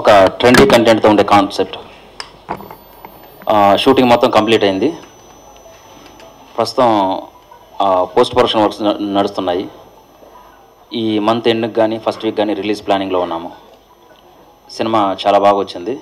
ఒక ట్రెండీ కంటెంట్తో ఉండే కాన్సెప్ట్ షూటింగ్ మొత్తం కంప్లీట్ అయింది ప్రస్తుతం పోస్ట్ ప్రొడక్షన్ వర్క్స్ న- నడుస్తున్నాయి ఈ మంత్ ఎండ్కి కానీ ఫస్ట్ వీక్ కానీ రిలీజ్ ప్లానింగ్లో ఉన్నాము సినిమా చాలా బాగా వచ్చింది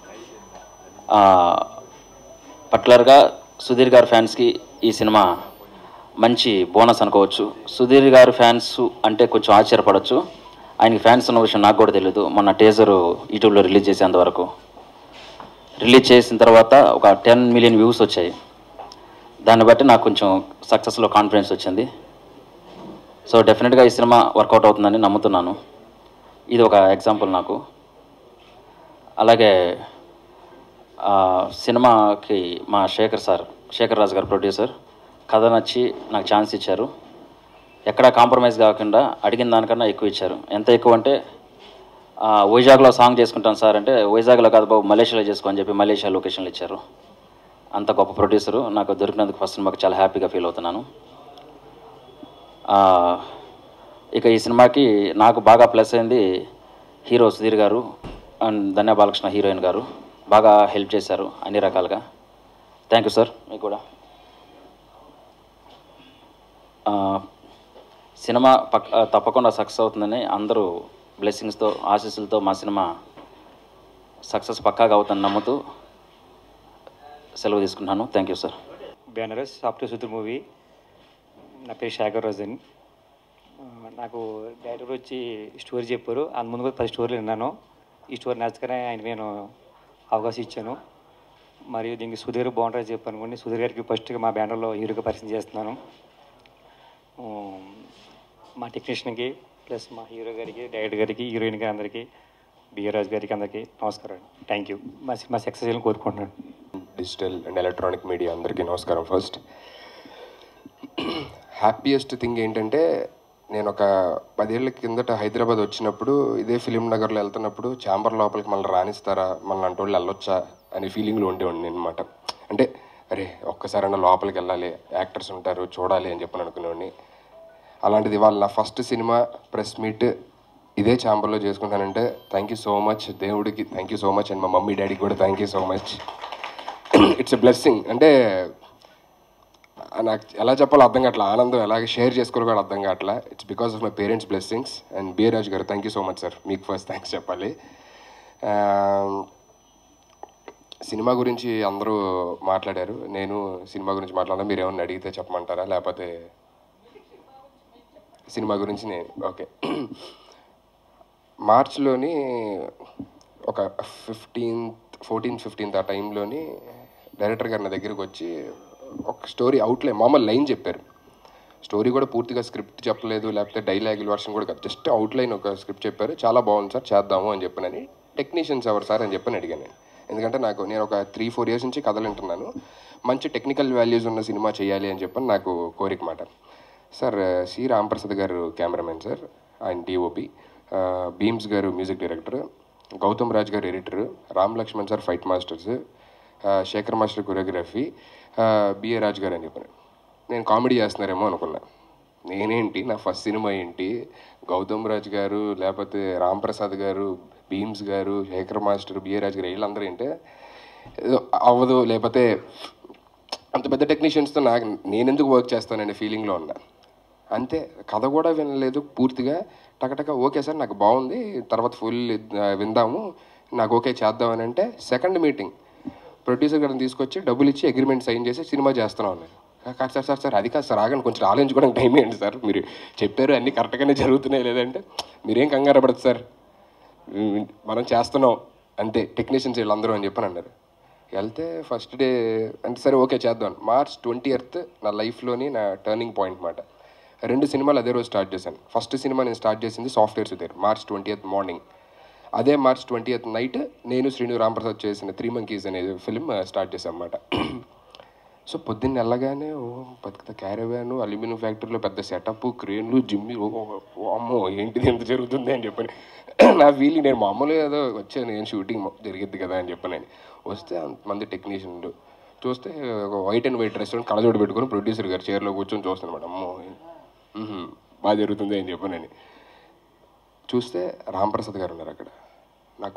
పర్టికులర్గా సుధీర్ గారి ఫ్యాన్స్కి ఈ సినిమా మంచి బోనస్ అనుకోవచ్చు సుధీర్ గారి ఫ్యాన్స్ అంటే కొంచెం ఆశ్చర్యపడవచ్చు ఆయనకి ఫ్యాన్స్ ఉన్న విషయం నాకు కూడా తెలియదు మొన్న టేజరు యూట్యూబ్లో రిలీజ్ చేసేంత వరకు రిలీజ్ చేసిన తర్వాత ఒక టెన్ మిలియన్ వ్యూస్ వచ్చాయి దాన్ని బట్టి నాకు కొంచెం సక్సెస్లో కాన్ఫిడెన్స్ వచ్చింది సో డెఫినెట్గా ఈ సినిమా వర్కౌట్ అవుతుందని నమ్ముతున్నాను ఇది ఒక ఎగ్జాంపుల్ నాకు అలాగే ఆ, సినిమాకి మా శేఖర్ సార్ శేఖర్ రాజు గారు ప్రొడ్యూసర్ కథ నచ్చి నాకు ఛాన్స్ ఇచ్చారు ఎక్కడా కాంప్రమైజ్ కాకుండా అడిగిన దానికన్నా ఎక్కువ ఇచ్చారు ఎంత ఎక్కువ అంటే ఆ, వైజాగ్లో సాంగ్ చేసుకుంటాను సార్ అంటే వైజాగ్లో కాదు బాబు మలేషియాలో చేసుకో అని చెప్పి మలేషియా లొకేషన్లు ఇచ్చారు అంత గొప్ప ప్రొడ్యూసర్ నాకు దొరికినందుకు ఫస్ట్ సినిమాకి చాలా హ్యాపీగా ఫీల్ అవుతున్నాను ఆ, ఇక ఈ సినిమాకి నాకు బాగా ప్లస్ అయింది హీరో సుధీర్ గారు అండ్ ధన్య బాలకృష్ణ హీరోయిన్ గారు బాగా హెల్ప్ చేశారు అన్ని రకాలుగా థ్యాంక్ యూ సార్ మీకు కూడా ఆ, సినిమా పక్ ఆ, తప్పకుండా సక్సెస్ అవుతుందని అందరూ బ్లెస్సింగ్స్తో ఆశీస్సులతో మా సినిమా సక్సెస్ పక్కాగా అవుతుందని నమ్ముతూ సెలవు తీసుకుంటున్నాను థ్యాంక్ యూ సార్ బ్యానరస్ సాఫ్ట్వేర్ సుధీర్ మూవీ నా పేరు శేఖర్ రోజన్ ఆ, నాకు డైరెక్టర్ వచ్చి స్టోరీ చెప్పారు అంత ముందు కూడా పది స్టోరీలు విన్నాను ఈ స్టోరీ నచ్చగానే ఆయన నేను అవకాశం ఇచ్చాను మరియు దీనికి సుధీర్ బాగుంటుంది చెప్పాను అనుకోండి సుధీర్ గారికి ఫస్ట్గా మా బ్యానర్లో హీరోగా పరిచయం చేస్తున్నాను ఆ, మా టెక్నీషియన్కి ప్లస్ మా హీరో గారికి డైరెక్టర్ గారికి హీరోయిన్ గారి అందరికీ బిఆర్ రాజు గారికి అందరికీ నమస్కారం థ్యాంక్ యూ మా సినిమా సక్సెస్ చేయాలని కోరుకుంటున్నాను డిజిటల్ అండ్ ఎలక్ట్రానిక్ మీడియా అందరికీ నమస్కారం ఫస్ట్ హ్యాపీయెస్ట్ థింగ్ ఏంటంటే నేను ఒక పదేళ్ల కిందట హైదరాబాద్ వచ్చినప్పుడు ఇదే ఫిలిం నగర్లో వెళ్తున్నప్పుడు ఛాంబర్ లోపలికి మళ్ళీ రాణిస్తారా మళ్ళీ అంటే వాళ్ళు వెళ్ళొచ్చా అనే ఫీలింగ్లో ఉండేవాడిని అనమాట అంటే అరే ఒక్కసారైనా లోపలికి వెళ్ళాలి యాక్టర్స్ ఉంటారు చూడాలి అని చెప్పని అనుకునేవాడిని అలాంటిది ఇవాళ నా ఫస్ట్ సినిమా ప్రెస్ మీట్ ఇదే ఛాంబర్లో చేసుకుంటానంటే థ్యాంక్ యూ సో మచ్ దేవుడికి thank you so much and మా మమ్మీ డాడీకి కూడా thank you so much it's a blessing అంటే నాకు ఎలా చెప్పాలో అర్థం కావట్లా ఆనందం ఎలాగ షేర్ చేసుకోవాలో కూడా అర్థం కావట్లా it's because of my parents blessings and BR Raju గారు thank you so much sir మీకు ఫస్ట్ థ్యాంక్స్ చెప్పాలి ఆ, సినిమా గురించి అందరూ మాట్లాడారు నేను సినిమా గురించి మాట్లాడదా మీరు ఏమన్నా అడిగితే చెప్పమంటారా లేకపోతే సినిమా గురించి నేను ఓకే మార్చ్లోని ఒక ఫిఫ్టీన్త్ ఫోర్టీన్త్ ఫిఫ్టీన్త్ ఆ టైంలోని డైరెక్టర్ గారు నా దగ్గరికి వచ్చి ఒక స్టోరీ అవుట్లే మామూలు లైన్ చెప్పారు స్టోరీ కూడా పూర్తిగా స్క్రిప్ట్ చెప్పలేదు లేకపోతే డైలాగుల వర్షన్ కూడా కాదు జస్ట్ అవుట్లైన్ ఒక స్క్రిప్ట్ చెప్పారు చాలా బాగుంది సార్ చేద్దాము అని చెప్పనని టెక్నీషియన్స్ ఎవరు సార్ అని చెప్పని అడిగాను నేను ఎందుకంటే నాకు నేను ఒక త్రీ ఫోర్ ఇయర్స్ నుంచి కథలు వింటున్నాను మంచి టెక్నికల్ వాల్యూస్ ఉన్న సినిమా చేయాలి అని చెప్పని నాకు కోరిక మాట సార్ సి రాంప్రసాద్ గారు కెమెరామెన్ సార్ ఆయన డిఓపి భీమ్స్ గారు మ్యూజిక్ డైరెక్టర్ గౌతమ్ రాజ్ గారు editor Ram Lakshman sir fight masters Shekhar master choreography BA Raj గారు అని చెప్పాను నేను కామెడీ చేస్తున్నారేమో అనుకున్నా నేనేంటి నా ఫస్ట్ సినిమా ఏంటి గౌతమ్ రాజ్ గారు లేకపోతే రామ్ ప్రసాద్ గారు భీమ్స్ గారు శేఖర్ మాస్టర్ బిఏ రాజ్ గారు వీళ్ళందరూ ఏంటి ఏదో అవ్వదు లేకపోతే అంత పెద్ద టెక్నీషియన్స్తో నాకు నేను ఎందుకు వర్క్ చేస్తాననే ఫీలింగ్లో ఉన్నా అంతే కథ కూడా వినలేదు పూర్తిగా టకటక ఓకే సార్ నాకు బాగుంది తర్వాత ఫుల్ విందాము నాకు ఓకే చేద్దామని అంటే సెకండ్ మీటింగ్ ప్రొడ్యూసర్ గారిని తీసుకొచ్చి డబ్బులు ఇచ్చి అగ్రిమెంట్ సైన్ చేసి సినిమా చేస్తున్నాం అన్నారు కాదు సార్ సార్ సార్ అది కాదు సార్ ఆగండి కొంచెం ఆలోచించుకోవడానికి టైం ఏంటి సార్ మీరు చెప్పారు అన్నీ కరెక్ట్గానే జరుగుతున్నాయి లేదంటే మీరేం కంగారు పడదు సార్ మనం చేస్తున్నాం అంతే టెక్నీషియన్స్ వీళ్ళందరూ అని చెప్పని అన్నారు వెళ్తే ఫస్ట్ డే అంటే సరే ఓకే చేద్దాం మార్చ్ ట్వంటీ ఎయిత్ నా లైఫ్లోని నా టర్నింగ్ పాయింట్ మాట రెండు సినిమాలు అదే రోజు స్టార్ట్ చేశాను ఫస్ట్ సినిమా నేను స్టార్ట్ చేసింది software Sudheer March twenty eighth morning అదే మార్చ్ ట్వంటీ ఎయిత్ నైట్ నేను శ్రీను రాంప్రసాద్ చేసిన త్రీ మంకీస్ అనే ఫిల్మ్ స్టార్ట్ చేశాను అన్నమాట సో పొద్దున్న వెళ్ళగానే ఓ పెద్ద క్యారవాను అల్యూమినియం ఫ్యాక్టరీలో పెద్ద సెటప్ క్రేన్లు జిమ్మి ఓ ఓ అమ్మో ఏంటిది ఎంత జరుగుతుంది అని చెప్పని నా ఫీలింగ్ నేను మామూలుగా ఏదో వచ్చాను నేను షూటింగ్ జరిగిద్ది కదా అని చెప్పని వస్తే అంతమంది టెక్నీషియన్లు చూస్తే ఒక వైట్ అండ్ వైట్ రెస్టారెంట్ కళ్ళజోడు పెట్టుకొని ప్రొడ్యూసర్ గారు చైర్లో కూర్చొని చూస్తాను మేడం అమ్మో మ్హూ, బాగా జరుగుతుంది అని చెప్పనని చూస్తే రాంప్రసాద్ గారు ఉన్నారు అక్కడ నాకు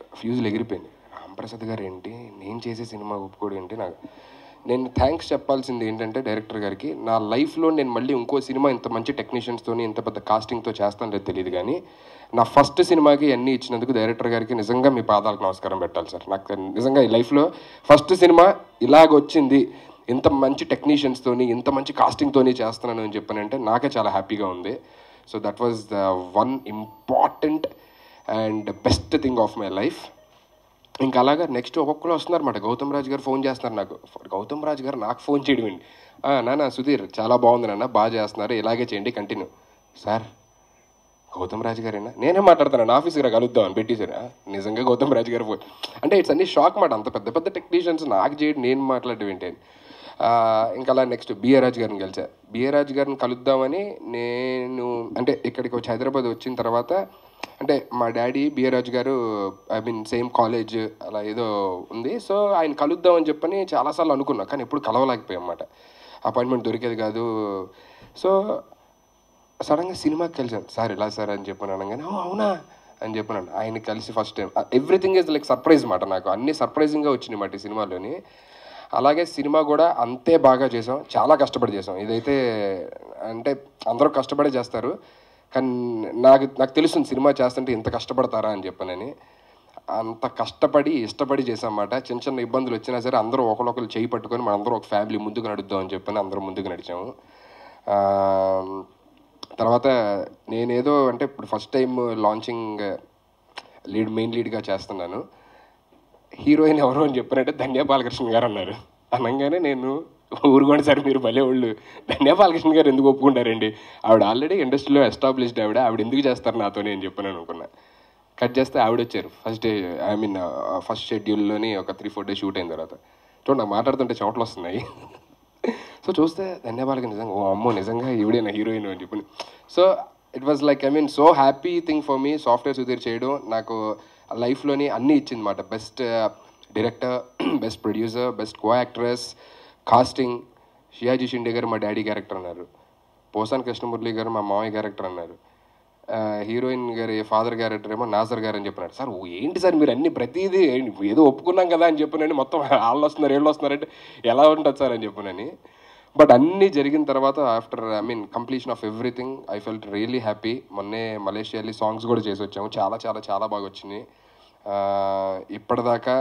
ఫ్యూజులు ఎగిరిపోయింది రాంప్రసాద్ గారు ఏంటి నేను చేసే సినిమా ఒప్పుకోడు ఏంటి నాకు నేను థ్యాంక్స్ చెప్పాల్సింది ఏంటంటే డైరెక్టర్ గారికి నా లైఫ్లో నేను మళ్ళీ ఇంకో సినిమా ఇంత మంచి టెక్నీషియన్స్తోని ఇంత పెద్ద కాస్టింగ్తో చేస్తాను లేదు తెలియదు కానీ నా ఫస్ట్ సినిమాకి అన్నీ ఇచ్చినందుకు డైరెక్టర్ గారికి నిజంగా మీ పాదాలకు నమస్కారం పెట్టాలి సార్ నాకు నిజంగా ఈ లైఫ్లో ఫస్ట్ సినిమా ఇలాగ వచ్చింది ఇంత మంచి టెక్నీషియన్స్తోని ఇంత మంచి కాస్టింగ్తోని చేస్తున్నాను అని చెప్పానంటే నాకే చాలా హ్యాపీగా ఉంది so that was the one important and best thing of my life ఇంకా అలాగా నెక్స్ట్ ఒక్కొక్కరు వస్తున్నారు అన్నమాట గౌతమ్ రాజు గారు ఫోన్ చేస్తున్నారు నాకు గౌతమ్ రాజు గారు నాకు ఫోన్ చేయడం ఏంటి "ఆ, నాన్న సుధీర్ చాలా బాగుంది నాన్న బాగా చేస్తున్నారు ఇలాగే చేయండి కంటిన్యూ సార్ గౌతమ్ రాజు గారేనా నేనే మాట్లాడతాను ఆఫీస్ దగ్గర కలుద్దాం అని పెట్టేశారు "ఆ, నిజంగా గౌతమ్ రాజు గారు ఫోన్ అంటే ఇట్స్ అన్ని షాక్ మాట అంత పెద్ద పెద్ద టెక్నీషియన్స్ నాకు చేయడం నేను మాట్లాడడం ఏంటి అని ఆ, ఇంకా అలా నెక్స్ట్ బిఏ రాజు గారిని కలిసా బిఏ రాజు గారిని కలుద్దామని నేను అంటే ఇక్కడికి వచ్చి హైదరాబాద్ వచ్చిన తర్వాత అంటే మా డాడీ బిఏ రాజు గారు ఐ మీన్ సేమ్ కాలేజ్ అలా ఏదో ఉంది సో ఆయన కలుద్దామని చెప్పని చాలాసార్లు అనుకున్నా కానీ ఎప్పుడు కలవలేకపోయాం అన్నమాట అపాయింట్మెంట్ దొరికేది కాదు సో సడన్గా సినిమాకి కలిసాను సార్ ఇలా సార్ అని చెప్పాను అనగానే "ఓ, అవునా అని చెప్పాను ఆయన కలిసి first time everything is like surprise మాట నాకు అన్ని సర్ప్రైజింగ్గా వచ్చినాయి మాట ఈ సినిమాలోని అలాగే సినిమా కూడా అంతే బాగా చేసాం చాలా కష్టపడి చేసాం ఇదైతే అంటే అందరూ కష్టపడి చేస్తారు కానీ నాకు నాకు తెలుస్తుంది సినిమా చేస్తుంటే ఇంత కష్టపడతారా అని చెప్పానని అంత కష్టపడి ఇష్టపడి చేసామన్నమాట చిన్న చిన్న ఇబ్బందులు వచ్చినా సరే అందరూ ఒకరొకరు చేయి పట్టుకొని మనందరం ఒక ఫ్యామిలీ ముందుకు నడుద్దాం అని చెప్పని అందరం ముందుకు నడిచాము ఆ, తర్వాత నేనేదో అంటే ఇప్పుడు first time launching lead main లీడ్గా చేస్తున్నాను హీరోయిన్ ఎవరు అని చెప్పారంటే ధన్య బాలకృష్ణ గారు అన్నారు అనగానే నేను ఊరుకోండి సార్ మీరు భలే వాళ్ళు ధన్య బాలకృష్ణ గారు ఎందుకు ఒప్పుకుంటారండి ఆవిడ ఆల్రెడీ ఇండస్ట్రీలో ఎస్టాబ్లిష్డ్ ఆవిడ ఆవిడ ఎందుకు చేస్తారు నాతో నేను చెప్పాను అనుకున్నా కట్ చేస్తే ఆవిడ వచ్చారు first day I mean first షెడ్యూల్లోని ఒక త్రీ ఫోర్ డేస్ షూట్ అయిన తర్వాత చూడండి నాకు మాట్లాడుతుంటే చోట్లు వస్తున్నాయి సో చూస్తే ధన్యవాదాలు నిజంగా ఓ అమ్మో నిజంగా ఈవిడే నా హీరోయిన్ అని చెప్పి so it was like I mean so happy thing for me software Sudheer చేయడం నాకు లైఫ్లోని అన్నీ ఇచ్చింది మాట best director best producer best co actress casting Sayaji Shinde గారు మా డాడీ క్యారెక్టర్ అన్నారు పోసాన్ కృష్ణమురళి గారు మా మామయ్య క్యారెక్టర్ అన్నారు ఆ, హీరోయిన్ గారి ఫాదర్ క్యారెక్టర్ ఏమో నాజర్ గారు అని చెప్పినారు సార్ ఓ ఏంటి సార్ మీరు అన్ని ప్రతిదీ ఏదో ఒప్పుకున్నాం కదా అని చెప్పినండి మొత్తం వాళ్ళు వస్తున్నారు వీళ్ళు వస్తున్నారంటే ఎలా ఉంటుంది సార్ అని చెప్పినని బట్ అన్నీ జరిగిన తర్వాత after I mean completion of everything I felt really happy మొన్నే మలేషియా వెళ్ళి సాంగ్స్ కూడా చేసి వచ్చాము చాలా చాలా చాలా బాగా వచ్చినాయి ఆ, ఇప్పటిదాకా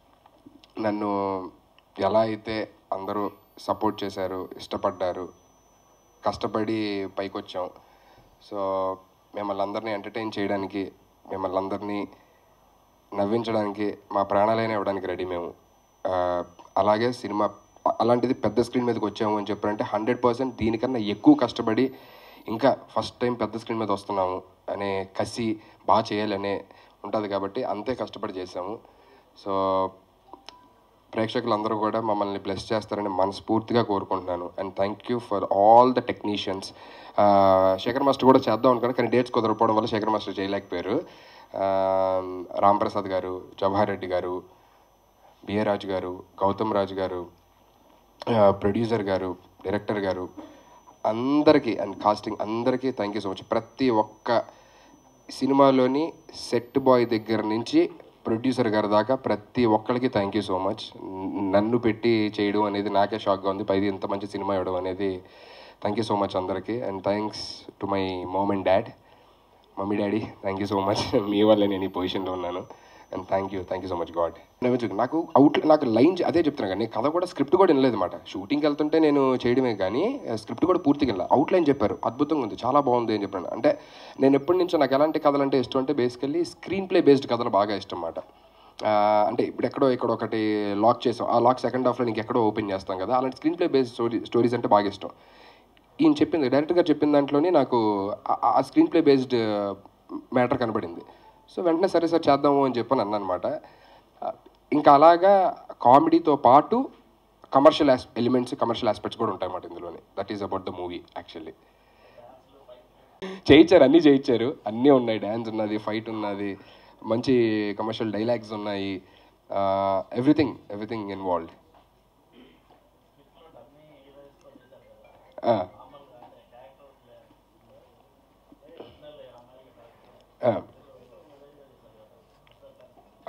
నన్ను ఎలా అయితే అందరూ సపోర్ట్ చేశారు ఇష్టపడ్డారు కష్టపడి పైకి వచ్చాం సో మిమ్మల్ని అందరినీ ఎంటర్టైన్ చేయడానికి మిమ్మల్ని అందరినీ నవ్వించడానికి మా ప్రాణాలైనా ఇవ్వడానికి రెడీ మేము ఆ, అలాగే సినిమా అలాంటిది పెద్ద స్క్రీన్ మీదకి వచ్చాము అని చెప్పారంటే హండ్రెడ్ పర్సెంట్ దీనికన్నా ఎక్కువ కష్టపడి ఇంకా ఫస్ట్ టైం పెద్ద స్క్రీన్ మీద వస్తున్నాము అనే కసి బాగా చేయాలనే ఉంటుంది కాబట్టి అంతే కష్టపడి చేసాము సో ప్రేక్షకులందరూ కూడా మమ్మల్ని బ్లెస్ చేస్తారని మనస్ఫూర్తిగా కోరుకుంటున్నాను and thank you for all the technicians Shekhar master కూడా చేద్దాం అనుకున్నాను కానీ డేట్స్ కుదరకపోవడం వల్ల శేఖర్ మాస్టర్ చేయలేకపోయారు ఆ, రామ్ ప్రసాద్ గారు జవహర్ రెడ్డి గారు బిఏ రాజు గారు గౌతమ్ రాజు గారు ప్రొడ్యూసర్ గారు డైరెక్టర్ గారు అందరికీ అండ్ కాస్టింగ్ అందరికీ థ్యాంక్ యూ సో మచ్ ప్రతి ఒక్క సినిమాలోని సెట్ బాయ్ దగ్గర నుంచి ప్రొడ్యూసర్ గారి దాకా ప్రతి ఒక్కరికి థ్యాంక్ యూ సో మచ్ నన్ను పెట్టి చేయడం అనేది నాకే షాక్గా ఉంది పైది ఇంత మంచి సినిమా ఇవ్వడం అనేది థ్యాంక్ యూ సో మచ్ అందరికీ and thanks to my mom and dad mummy daddy thank you so much మీ వల్ల నేను ఈ పొజిషన్లో ఉన్నాను and thank you thank you so much God నాకు అవుట్ నాకు లైన్ అదే చెప్తున్నా కానీ కథ కూడా స్క్రిప్ట్ కూడా వినలేదు అనమాట షూటింగ్కి వెళ్తుంటే నేను చేయడమే కానీ స్క్రిప్ట్ కూడా పూర్తిగా వినలేదు అవుట్లైన్ చెప్పారు అద్భుతంగా ఉంది చాలా బాగుంది అని చెప్పాను అంటే నేను ఎప్పటి నుంచో నాకు ఎలాంటి కథలు అంటే ఇష్టం అంటే బేసికల్లీ స్క్రీన్ ప్లే బేస్డ్ కథలు బాగా ఇష్టం అన్నమాట ఆ, అంటే ఇప్పుడు ఎక్కడో ఇక్కడ ఒకటి లాక్ చేసాం ఆ లాక్ సెకండ్ హాఫ్లో నీకు ఎక్కడో ఓపెన్ చేస్తాం కదా అలాంటి screenplay based story stories అంటే బాగా ఇష్టం ఈయన చెప్పింది డైరెక్టర్ గారు చెప్పిన దాంట్లోనే నాకు ఆ- ఆ స్క్రీన్ ప్లే బేస్డ్ మ్యాటర్ కనబడింది సో వెంటనే సరే సార్ చేద్దాము అని చెప్పని అన్న అనమాట ఇంకా అలాగా కామెడీతో పాటు కమర్షియల్ ఎలిమెంట్స్ కమర్షియల్ ఆస్పెక్ట్స్ కూడా ఉంటాయి అన్నమాట ఇందులోనే that is about the movie actually చేయించారు అన్నీ చేయించారు అన్నీ ఉన్నాయి డ్యాన్స్ ఉన్నది ఫైట్ ఉన్నది మంచి కమర్షియల్ డైలాగ్స్ ఉన్నాయి ఎవ్రీథింగ్ ఎవ్రీథింగ్ ఇన్వాల్వ్డ్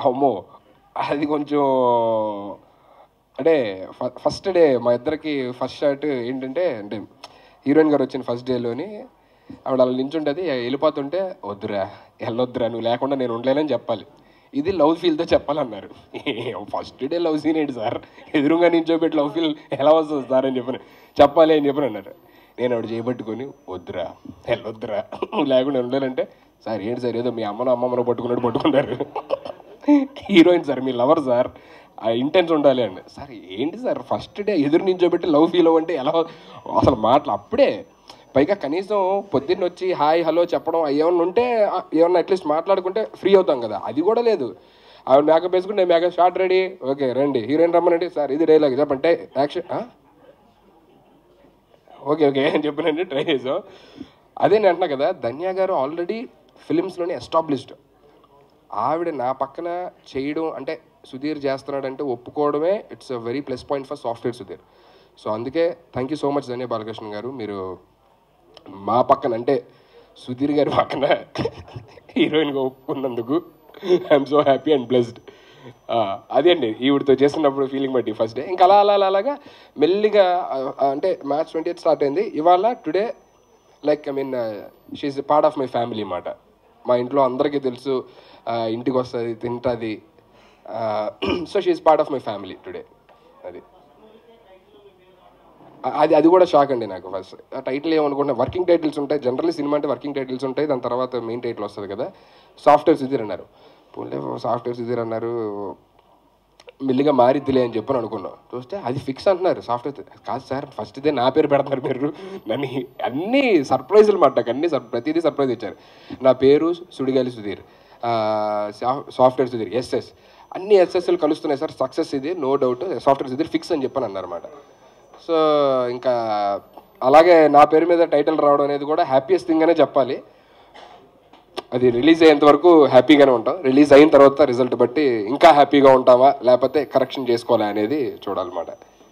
అమ్మో అది కొంచెం అంటే ఫ- ఫస్ట్ డే మా ఇద్దరికి ఫస్ట్ షాట్ ఏంటంటే అంటే హీరోయిన్ గారు వచ్చిన ఫస్ట్ డేలోని ఆవిడ అలా నించుంటుంది వెళ్ళిపోతుంటే వద్దురా వెళ్ళొద్దురా నువ్వు లేకుండా నేను ఉండలేనని చెప్పాలి ఇది లవ్ ఫీల్తో చెప్పాలన్నారు ఫస్ట్ డే లవ్ సీన్ ఏంటి సార్ ఎదురుగా నించోబెట్టి లవ్ ఫీల్ ఎలా వస్తుంది సార్ అని చెప్పని చెప్పాలి అని చెప్పని అన్నారు నేను ఆవిడ చేయబట్టుకొని వద్దురా వెళ్ళొద్దురా నువ్వు లేకుండా ఉండలేనంటే సార్ ఏంటి సార్ ఏదో మీ అమ్మను అమ్మమ్మను పట్టుకున్నట్టు పట్టుకున్నారు హీరోయిన్ సార్ మీ లవర్ సార్ ఆ ఇంటెన్స్ ఉండాలి అండి సార్ ఏంటి సార్ ఫస్ట్ డే ఎదురు నించోబెట్టి లవ్ ఫీల్ అవ్వంటే ఎలా అసలు మాటలు అప్పుడే పైగా కనీసం పొద్దున్న వచ్చి హాయ్ హలో చెప్పడం ఏమన్నా ఉంటే ఆ, ఏమన్నా అట్లీస్ట్ మాట్లాడుకుంటే ఫ్రీ అవుతాం కదా అది కూడా లేదు ఆవిడ మేకప్ వేసుకుంటే నేను మేకప్ షార్ట్ రెడీ ఓకే రండి హీరోయిన్ రమ్మనండి సార్ ఇది డైలాగ్ చెప్పంటే యాక్షన్ ఓకే ఓకే అని చెప్పినండి ట్రై చేసాం అదే నేను అంటున్నా కదా ధన్య గారు ఆల్రెడీ ఫిలిమ్స్లోనే ఎస్టాబ్లిష్డ్ ఆవిడ నా పక్కన చేయడం అంటే సుధీర్ చేస్తున్నాడంటే ఒప్పుకోవడమే it's a very plus point for software Sudheer so అందుకే thank you so much Dhanya Balakrishna గారు మీరు మా పక్కన అంటే సుధీర్ గారి పక్కన హీరోయిన్గా ఒప్పుకున్నందుకు I'm so happy and blessed అదే అండి ఈవిడతో చేస్తున్నప్పుడు ఫీలింగ్ బట్టి ఫస్ట్ డే ఇంకా అలా అలా అలా అలాగా మెల్లిగా ఆ, ఆ, అంటే మ్యాచ్ ట్వంటీ ఎయిత్ స్టార్ట్ అయింది ఇవాళ today like I mean she's part of my family అన్నమాట మా ఇంట్లో అందరికీ తెలుసు ఆ, ఇంటికి వస్తుంది తింటుంది so she's part of my family today అది ఆ- అది అది కూడా షాక్ అండి నాకు ఫస్ట్ ఆ టైటిల్ ఏమనుకుంటున్నా వర్కింగ్ టైటిల్స్ ఉంటాయి జనరల్లీ సినిమా అంటే వర్కింగ్ టైటిల్స్ ఉంటాయి దాని తర్వాత మెయిన్ టైటిల్ వస్తుంది కదా సాఫ్ట్వేర్ సుధీర్ అన్నారు పోలే సాఫ్ట్వేర్ సుధీర్ అన్నారు మెల్లిగా మారిద్దిలే అని చెప్పని అనుకున్నాం చూస్తే అది ఫిక్స్ అంటున్నారు సాఫ్ట్వేర్ కాదు సార్ ఫస్ట్ ఇదే నా పేరు పెడుతున్నారు మీరు నన్ను అన్ని సర్ప్రైజులు మాట నాకు అన్ని సర్ ప్రతిదీ సర్ప్రైజ్ ఇచ్చారు నా పేరు సుడిగాలి సుధీర్ ఆ, సా- సాఫ్ట్వేర్ సుధీర్ ఎస్ఎస్ అన్ని ఎస్ఎస్ఎల్ కలుస్తున్నాయి సార్ సక్సెస్ ఇది no doubt software Sudheer fix అని చెప్పని అన్నారన్నమాట సో ఇంకా అలాగే నా పేరు మీద టైటిల్ రావడం అనేది కూడా హ్యాపీయెస్ట్ థింగ్ అనే చెప్పాలి అది రిలీజ్ అయ్యేంత వరకు హ్యాపీగానే ఉంటాం రిలీజ్ అయిన తర్వాత రిజల్ట్ బట్టి ఇంకా హ్యాపీగా ఉంటామా లేకపోతే కరెక్షన్ చేసుకోవాలా అనేది చూడాలన్నమాట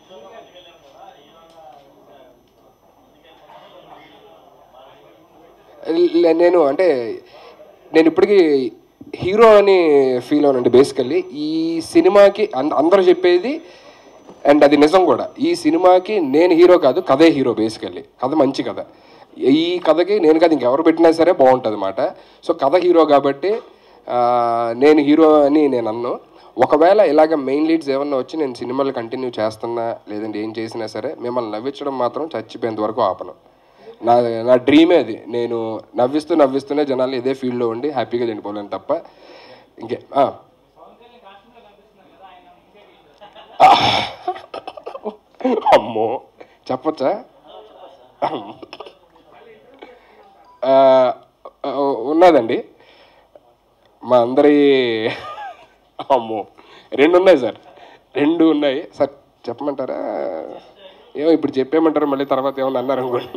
లే- నేను అంటే నేను ఇప్పటికీ హీరో అని ఫీల్ అవునండి బేసికల్లీ ఈ సినిమాకి అం- అందరూ చెప్పేది అండ్ అది నిజం కూడా ఈ సినిమాకి నేను హీరో కాదు కథే హీరో బేసికల్లీ కథ మంచి కథ ఈ కథకి నేను కాదు ఇంకెవరు పెట్టినా సరే బాగుంటుంది అనమాట సో కథ హీరో కాబట్టి ఆ, నేను హీరో అని నేను అన్ను ఒకవేళ ఇలాగ మెయిన్ లీడ్స్ ఏమన్నా వచ్చి నేను సినిమాలు కంటిన్యూ చేస్తున్నా లేదంటే ఏం చేసినా సరే మిమ్మల్ని నవ్వించడం మాత్రం చచ్చిపోయేంత వరకు ఆపను నా నా డ్రీమే అది నేను నవ్విస్తూ నవ్విస్తూనే జనాలు ఇదే ఫీల్డ్లో ఉండి హ్యాపీగా చనిపోలేను తప్ప ఇంకే ఆ. అమ్మో చెప్పచ్చా ఆ, ఆ, ఉన్నదండి మా అందరి అమ్మో రెండు ఉన్నాయి సార్ రెండు ఉన్నాయి సార్ చెప్పమంటారా ఏమో ఇప్పుడు చెప్పేయమంటారు మళ్ళీ తర్వాత ఏమన్నా అన్నారు అనుకోండి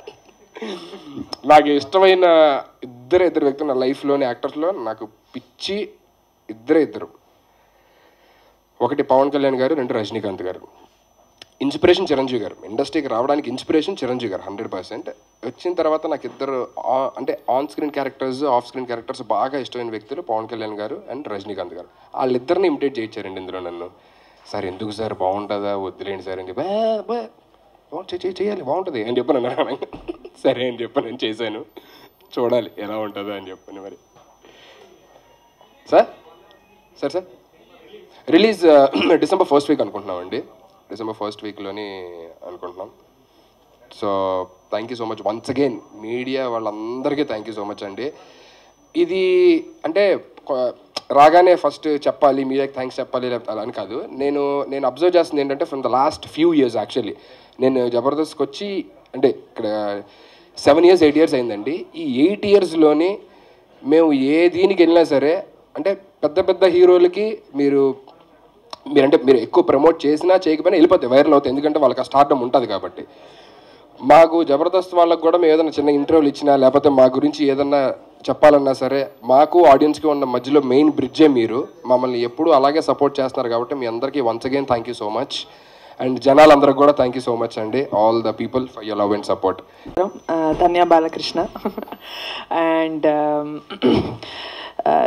నాకు ఇష్టమైన ఇద్దరు ఇద్దరు వ్యక్తులు నా లైఫ్లోని యాక్టర్స్లో నాకు పిచ్చి ఇద్దరే ఇద్దరు ఒకటి పవన్ కళ్యాణ్ గారు రెండు రజనీకాంత్ గారు ఇన్స్పిరేషన్ చిరంజీవి గారు ఇండస్ట్రీకి రావడానికి ఇన్స్పిరేషన్ చిరంజీవి గారు హండ్రెడ్ పర్సెంట్ వచ్చిన తర్వాత నాకు ఇద్దరు ఆ- అంటే on screen characters off screen characters బాగా ఇష్టమైన వ్యక్తులు పవన్ కళ్యాణ్ గారు అండ్ రజనీకాంత్ గారు వాళ్ళిద్దరిని ఇమిటేట్ చేయించారండి ఇందులో నన్ను సార్ ఎందుకు సార్ బాగుంటుందా వద్దులేండి సార్ అని చెప్పి "బా, బా, బాగు- చే- చే- చేయాలి బాగుంటుంది అని చెప్పాను అన్నాను సరే అని చెప్పి నేను చేశాను చూడాలి ఎలా ఉంటుందో అని చెప్పాను మరి sir sir sir release December first week అనుకుంటున్నామండి డిసెంబర్ ఫస్ట్ వీక్లోని అనుకుంటున్నాం so thank you so much once again media వాళ్ళందరికీ థ్యాంక్ యూ సో మచ్ అండి ఇది అంటే కొ- రాగానే ఫస్ట్ చెప్పాలి మీడియాకి థ్యాంక్స్ చెప్పాలి లేకపోతే అలా అని కాదు నేను నేను అబ్జర్వ్ చేస్తుంది ఏంటంటే from the last few years actually నేను జబర్దస్త్కి వచ్చి అంటే ఇక్కడ సెవెన్ ఇయర్స్ ఎయిట్ ఇయర్స్ అయిందండి ఈ ఎయిట్ ఇయర్స్లోని మేము ఏ దీనికి వెళ్ళినా సరే అంటే పెద్ద పెద్ద హీరోలకి మీరు మీరంటే మీరు ఎక్కువ ప్రమోట్ చేసినా చేయకపోయినా వెళ్ళిపోతాయి వైరల్ అవుతాయి ఎందుకంటే వాళ్ళకి ఆ స్టార్డమ్ ఉంటుంది కాబట్టి మాకు జబర్దస్త్ వాళ్ళకి కూడా మేము ఏదైనా చిన్న ఇంటర్వ్యూలు ఇచ్చినా లేకపోతే మా గురించి ఏదన్నా చెప్పాలన్నా సరే మాకు ఆడియన్స్కి ఉన్న మధ్యలో మెయిన్ బ్రిడ్జే మీరు మమ్మల్ని ఎప్పుడూ అలాగే సపోర్ట్ చేస్తున్నారు కాబట్టి మీ అందరికీ once again thank you so much and జనాలందరికి కూడా థ్యాంక్ యూ సో మచ్ అండి all the people for your love and support uh, Tanya Balakrishna. and um, uh,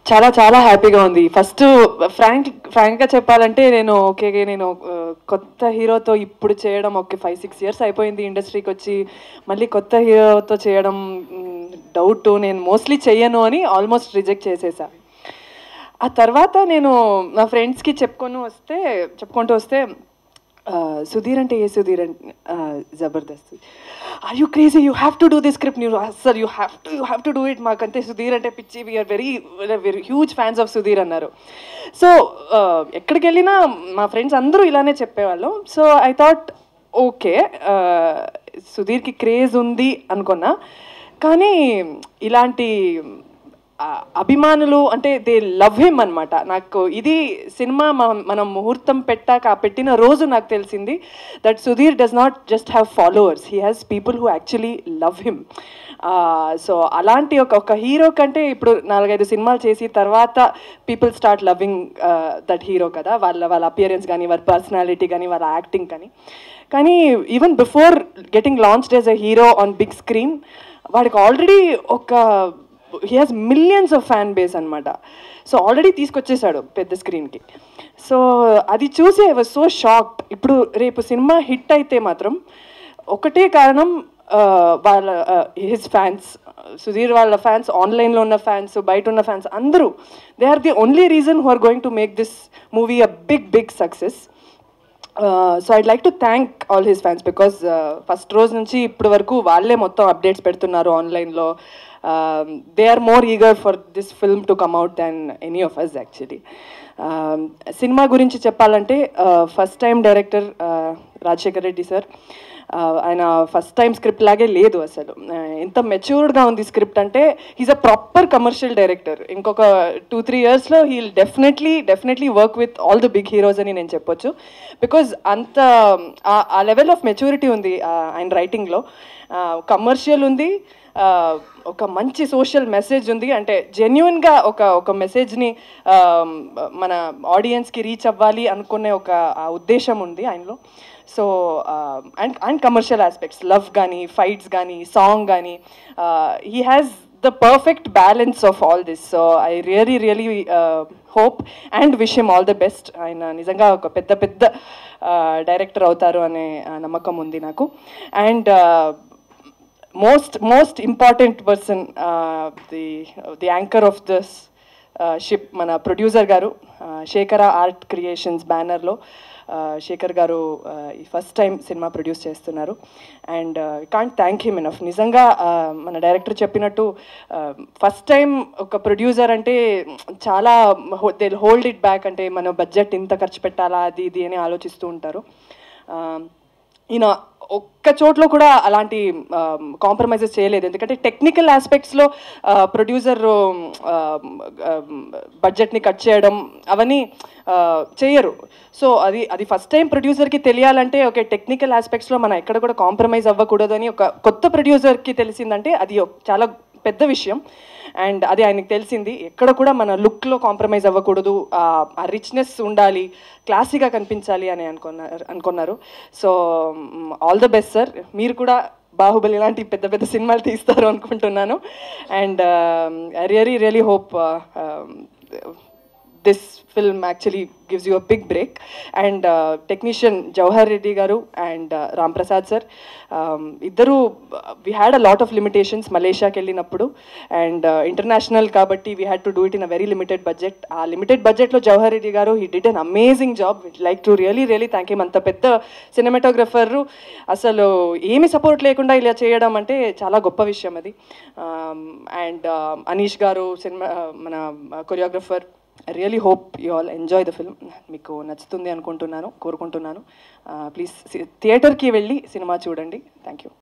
చాలా చాలా హ్యాపీగా ఉంది ఫస్ట్ ఫ్రాంక్ ఫ్రాంక్గా చెప్పాలంటే నేను ఓకే నేను ఆ, కొత్త హీరోతో ఇప్పుడు చేయడం ఓకే ఫైవ్ సిక్స్ ఇయర్స్ అయిపోయింది ఇండస్ట్రీకి వచ్చి మళ్ళీ కొత్త హీరోతో చేయడం డౌట్ నేను మోస్ట్లీ చెయ్యను అని ఆల్మోస్ట్ రిజెక్ట్ చేసేసా ఆ తర్వాత నేను నా ఫ్రెండ్స్కి చెప్పుకొని వస్తే చెప్పుకుంటూ వస్తే ఆ, సుధీర్ అంటే ఏ సుధీర్ అంటే ఆ, Jabardasth are you crazy you have to do this script you sir you have to you have to do it మాకంటే సుధీర్ అంటే పిచ్చి we're very very huge fans of Sudheer అన్నారు సో ఎక్కడికి వెళ్ళినా మా ఫ్రెండ్స్ అందరూ ఇలానే చెప్పేవాళ్ళు సో ఐ థాట్ ఓకే సుధీర్కి క్రేజ్ ఉంది అనుకున్నా కానీ ఇలాంటి ఆ, అభిమానులు అంటే దే లవ్ హిమ్ అనమాట నాకు ఇది సినిమా మ- మనం ముహూర్తం పెట్టాక ఆ పెట్టిన రోజు నాకు తెలిసింది that Sudheer does not just have followers he has people who actually love him so అలాంటి ఒక ఒక హీరో కంటే ఇప్పుడు నాలుగైదు సినిమాలు చేసి తర్వాత people start loving that hero కదా వాళ్ళ వాళ్ళ అపియరెన్స్ కానీ వాళ్ళ పర్సనాలిటీ కానీ వాళ్ళ యాక్టింగ్ కానీ కానీ even before getting launched as a hero on big screen వాడికి ఆల్రెడీ ఒక he has millions of fan base అనమాట సో ఆల్రెడీ తీసుకొచ్చేసాడు పెద్ద స్క్రీన్కి సో అది చూసి ఐ వాజ్ సో షాక్డ్ ఇప్పుడు రేపు సినిమా హిట్ అయితే మాత్రం ఒకటే కారణం ఆ, వాళ్ళ హిస్ ఫ్యాన్స్ సుధీర్ వాళ్ళ ఫ్యాన్స్ ఆన్లైన్లో ఉన్న ఫ్యాన్స్ బయట ఉన్న ఫ్యాన్స్ అందరూ they are the only reason who are going to make this movie a big big success so I'd like to thank all his fans because first రోజు నుంచి ఇప్పటి వరకు వాళ్ళే మొత్తం అప్డేట్స్ పెడుతున్నారు ఆన్లైన్లో they are more eager for this film to come out than any of us actually సినిమా గురించి చెప్పాలంటే first time director Rajasekhar Reddy sir ఆయన ఫస్ట్ టైం స్క్రిప్ట్ లాగే లేదు అసలు ఆ, ఎంత మెచ్యూర్డ్గా ఉంది స్క్రిప్ట్ అంటే he's a proper commercial director ఇంకొక టూ త్రీ ఇయర్స్లో he'll definitely definitely work with all the big heroes అని నేను చెప్పొచ్చు బికాజ్ అంత ఆ- ఆ లెవెల్ ఆఫ్ మెచ్యూరిటీ ఉంది ఆ, ఆయన రైటింగ్లో కమర్షియల్ ఉంది ఆ, ఒక మంచి సోషల్ మెసేజ్ ఉంది అంటే జెన్యున్గా ఒక ఒక మెసేజ్ని మన ఆడియన్స్కి రీచ్ అవ్వాలి అనుకునే ఒక ఆ ఉద్దేశం ఉంది ఆయనలో so and and commercial aspects love కానీ ఫైట్స్ కానీ సాంగ్ కానీ he has the perfect balance of all this so I really really hope and wish him all the best ఆయన నిజంగా ఒక పెద్ద పెద్ద డైరెక్టర్ అవుతారు అనే ఆ, నమ్మకం ఉంది నాకు and most most important person the the anchor of this ship మన ప్రొడ్యూసర్ గారు శేఖర ఆర్ట్ క్రియేషన్స్ బ్యానర్లో శేఖర్ గారు uh, ఈ ఫస్ట్ టైం సినిమా ప్రొడ్యూస్ చేస్తున్నారు and can't thank him enough నిజంగా uh, మన డైరెక్టర్ చెప్పినట్టు ఫస్ట్ టైం ఒక ప్రొడ్యూసర్ అంటే చాలా దే హోల్డ్ ఇట్ బ్యాక్ అంటే మన బడ్జెట్ ఇంత ఖర్చు పెట్టాలా అది ఇది అని ఆలోచిస్తూ ఉంటారు Uh, ఈయన ఒక్క చోట్లో కూడా అలాంటి కాంప్రమైజెస్ చేయలేదు ఎందుకంటే టెక్నికల్ ఆస్పెక్ట్స్లో ప్రొడ్యూసర్ బడ్జెట్ని కట్ చేయడం అవన్నీ ఆ, చేయరు సో అది అది ఫస్ట్ టైం ప్రొడ్యూసర్కి తెలియాలంటే ఓకే టెక్నికల్ ఆస్పెక్ట్స్లో మనం ఎక్కడ కూడా కాంప్రమైజ్ అవ్వకూడదు అని ఒక కొత్త ప్రొడ్యూసర్కి తెలిసిందంటే అది ఒక చాలా పెద్ద విషయం అండ్ అది ఆయనకి తెలిసింది ఎక్కడ కూడా మన లుక్లో కాంప్రమైజ్ అవ్వకూడదు ఆ రిచ్నెస్ ఉండాలి క్లాసీగా కనిపించాలి అని అనుకున్నారు అనుకున్నారు so all the best sir మీరు కూడా బాహుబలి లాంటి పెద్ద పెద్ద సినిమాలు తీస్తారు అనుకుంటున్నాను and I really really hope this film actually gives you a big break and technician Jawahar Reddy గారు అండ్ రామ్ ప్రసాద్ సార్ ఇద్దరు we had a lot of limitations మలేషియాకి వెళ్ళినప్పుడు అండ్ ఇంటర్నేషనల్ కాబట్టి we had to do it in a very limited budget ఆ limited బడ్జెట్లో జవహర్ రెడ్డి గారు he did an amazing job like to really really thank you అంత పెద్ద cinematographer అసలు ఏమి సపోర్ట్ లేకుండా ఇలా చేయడం అంటే చాలా గొప్ప విషయం అది అండ్ అనీష్ గారు సినిమా మన choreographer I really hope you all enjoy the film మీకు నచ్చుతుంది అనుకుంటున్నాను కోరుకుంటున్నాను ప్లీజ్ థియేటర్కి వెళ్ళి సినిమా చూడండి థ్యాంక్ యూ